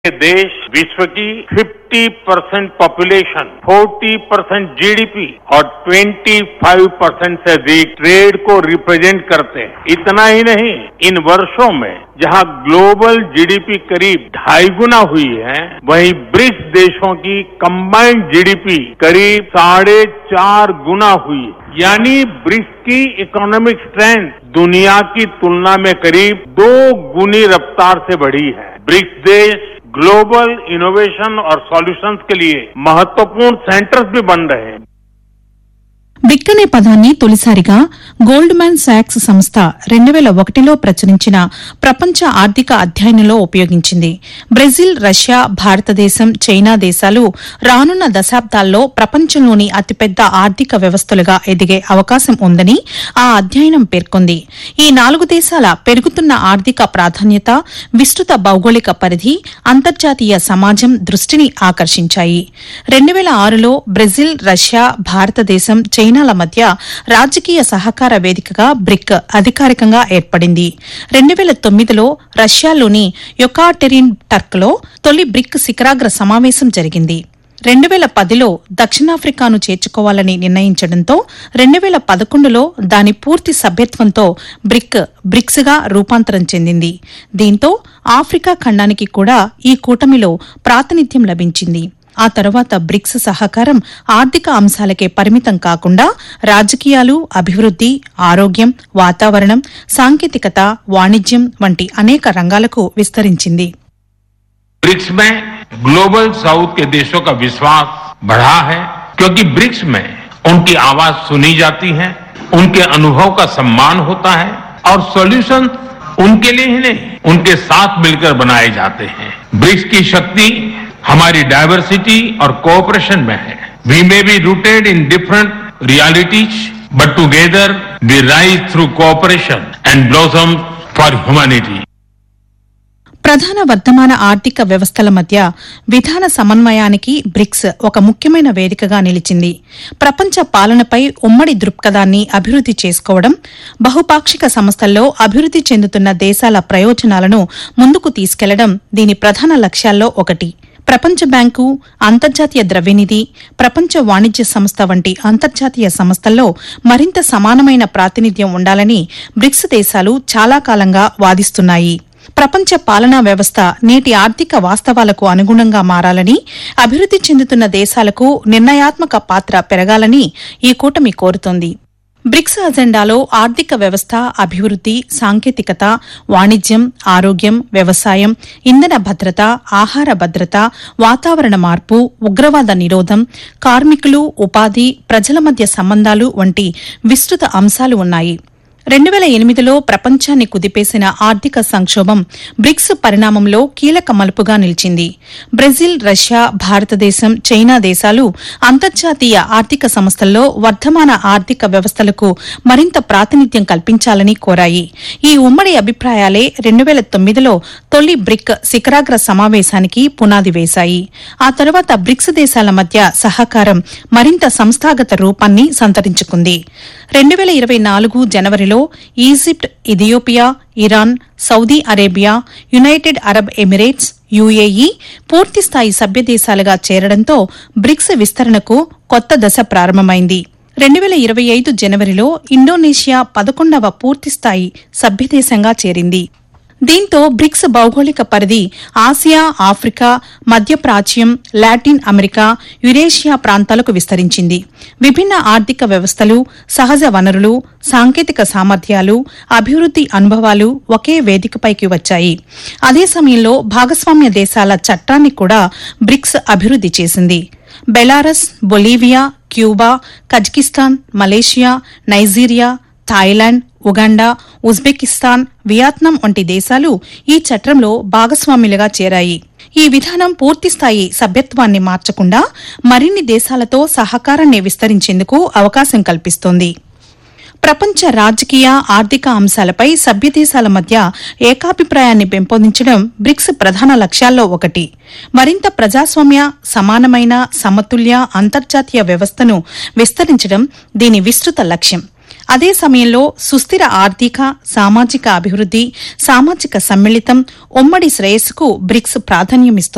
ये देश विश्व की 50 परसेंट पॉपुलेशन 40 परसेंट जीडीपी और 25 परसेंट से अधिक ट्रेड को रिप्रेजेंट करते हैं इतना ही नहीं इन वर्षों में जहां ग्लोबल जीडीपी करीब ढाई गुना हुई है वहीं ब्रिक्स देशों की कंबाइंड जीडीपी करीब साढ़े चार गुना हुई है यानी ब्रिक्स की इकोनॉमिक स्ट्रेंथ दुनिया की तुलना में करीब दो गुनी रफ्तार से बढ़ी है ब्रिक्स देश ग्लोबल इनोवेशन और सॉल्यूशंस के लिए महत्वपूर्ण सेंटर्स भी बन रहे हैं బిక్ అనే పదాన్ని తొలిసారిగా గోల్డ్ మ్యాన్ సాక్స్ సంస్థ రెండు వేల ఒకటిలో ప్రచురించిన ప్రపంచ ఆర్థిక అధ్యయనంలో ఉపయోగించింది బ్రెజిల్ రష్యా భారతదేశం చైనా దేశాలు రానున్న దశాబ్దాల్లో ప్రపంచంలోని అతిపెద్ద ఆర్థిక వ్యవస్థలుగా ఎదిగే అవకాశం ఉందని ఆ అధ్యయనం పేర్కొంది ఈ నాలుగు దేశాల పెరుగుతున్న ఆర్థిక ప్రాధాన్యత విస్తృత భౌగోళిక పరిధి అంతర్జాతీయ సమాజం దృష్టిని ఆకర్షించాయి రెండు వేల ఆరులో బ్రెజిల్ రష్యా భారతదేశం చైనాల మధ్య రాజకీయ సహకార వేదికగా బ్రిక్ అధికారికంగా ఏర్పడింది రెండు వేల తొమ్మిదిలో రష్యాలోని యొకాటెరిన్ టర్క్లో తొలి బ్రిక్ శిఖరాగ్ర సమావేశం జరిగింది రెండు వేల పదిలో దక్షిణాఫ్రికాను చేర్చుకోవాలని నిర్ణయించడంతో రెండు వేల పదకొండులో దాని పూర్తి సభ్యత్వంతో బ్రిక్ బ్రిక్స్గా రూపాంతరం చెందింది దీంతో ఆఫ్రికా ఖండానికి కూడా ఈ కూటమిలో ప్రాతినిధ్యం లభించింది ఆ తర్వాత బ్రిక్స్ సహకారం ఆర్థిక అంశాలకే పరిమితం కాకుండా రాజకీయాలు అభివృద్ది ఆరోగ్యం వాతావరణం సాంకేతికత వాణిజ్యం వంటి అనేక రంగాలకు విస్తరించింది ब्रिक्स में ग्लोबल साउथ के देशों का विश्वास बढ़ा है क्योंकि ब्रिक्स में उनकी आवाज सुनी जाती है उनके अनुभव का सम्मान होता है और सॉल्यूशन उनके लिए ही नहीं उनके साथ मिलकर बनाए जाते हैं ब्रिक्स की शक्ति हमारी डायवर्सिटी और कोऑपरेशन में है we may be rooted in different realities but together we rise through cooperation and blossom for humanity ప్రధాన వర్ధమాన ఆర్థిక వ్యవస్థల మధ్య విధాన సమన్వయానికి బ్రిక్స్ ఒక ముఖ్యమైన వేదికగా నిలిచింది ప్రపంచ పాలనపై ఉమ్మడి దృక్పథాన్ని అభివృద్ది చేసుకోవడం బహుపాక్షిక సంస్థల్లో అభివృద్ది చెందుతున్న దేశాల ప్రయోజనాలను ముందుకు తీసుకెళ్లడం దీని ప్రధాన లక్ష్యాల్లో ఒకటి ప్రపంచ బ్యాంకు అంతర్జాతీయ ద్రవ్యనిధి ప్రపంచ వాణిజ్య సంస్థ వంటి అంతర్జాతీయ సంస్థల్లో మరింత సమానమైన ప్రాతినిధ్యం ఉండాలని బ్రిక్స్ దేశాలు చాలా కాలంగా వాదిస్తున్నాయి ప్రపంచ పాలనా వ్యవస్థ నేటి ఆర్థిక వాస్తవాలకు అనుగుణంగా మారాలని అభివృద్ది చెందుతున్న దేశాలకు నిర్ణయాత్మక పాత్ర పెరగాలని ఈ కూటమి కోరుతోంది బ్రిక్స్ అజెండాలో ఆర్థిక వ్యవస్థ అభివృద్ది సాంకేతికత వాణిజ్యం ఆరోగ్యం వ్యవసాయం ఇంధన భద్రత ఆహార భద్రత వాతావరణ మార్పు ఉగ్రవాద నిరోధం కార్మికులు ఉపాధి ప్రజల మధ్య సంబంధాలు వంటి విస్తృత అంశాలు ఉన్నాయి రెండు వేల ఎనిమిదిలో ప్రపంచాన్ని కుదిపేసిన ఆర్థిక సంక్షోభం బ్రిక్స్ పరిణామంలో కీలక మలుపుగా నిలిచింది బ్రెజిల్ రష్యా భారతదేశం చైనా దేశాలు అంతర్జాతీయ ఆర్థిక సంస్థల్లో వర్ధమాన ఆర్థిక వ్యవస్థలకు మరింత ప్రాతినిధ్యం కల్పించాలని కోరాయి ఈ ఉమ్మడి అభిప్రాయాలే రెండు వేల తొమ్మిదిలో తొలి బ్రిక్ శిఖరాగ్ర సమావేశానికి పునాది వేశాయి ఆ తర్వాత బ్రిక్స్ దేశాల మధ్య సహకారం మరింత సంస్థాగత రూపాన్ని సంతరించుకుంది రెండు వేల ఇరవై నాలుగు జనవరిలో Egypt Ethiopia Iran Saudi Arabia United Arab Emirates UAE పూర్తిస్థాయి సభ్యదేశాలుగా చేరడంతో బ్రిక్స్ విస్తరణకు కొత్త దశ ప్రారంభమైంది రెండు వేల ఇరవై ఐదు జనవరిలో ఇండోనేషియా పదకొండవ పూర్తిస్థాయి సభ్యదేశంగా చేరింది దీంతో బ్రిక్స్ భౌగోళిక పరిధి ఆసియా ఆఫ్రికా మధ్యప్రాచ్యం లాటిన్ అమెరికా యురేషియా ప్రాంతాలకు విస్తరించింది విభిన్న ఆర్థిక వ్యవస్థలు సహజ వనరులు సాంకేతిక సామర్థ్యాలు అభివృద్ది అనుభవాలు ఒకే వేదికపైకి వచ్చాయి అదే సమయంలో భాగస్వామ్య దేశాల చట్టాన్ని కూడా బ్రిక్స్ అభివృద్ది చేసింది Belarus Bolivia Cuba Kazakhstan Malaysia Nigeria Thailand Uganda Uzbekistan Vietnam వంటి దేశాలు ఈ చట్రంలో భాగస్వాములుగా చేరాయి ఈ విధానం పూర్తిస్థాయి సభ్యత్వాన్ని మార్చకుండా మరిన్ని దేశాలతో సహకారాన్ని విస్తరించేందుకు అవకాశం కల్పిస్తోంది ప్రపంచ రాజకీయ ఆర్థిక అంశాలపై సభ్యదేశాల మధ్య ఏకాభిప్రాయాన్ని పెంపొందించడం బ్రిక్స్ ప్రధాన లక్ష్యాల్లో ఒకటి మరింత ప్రజాస్వామ్య సమానమైన సమతుల్య అంతర్జాతీయ వ్యవస్థను విస్తరించడం దీని విస్తృత లక్ష్యం అదే సమయంలో సుస్థిర ఆర్థిక సామాజిక అభివృద్ది సామాజిక సమ్మిళితం ఉమ్మడి శ్రేయస్సుకు బ్రిక్స్ ప్రాధాన్యమిస్తోంది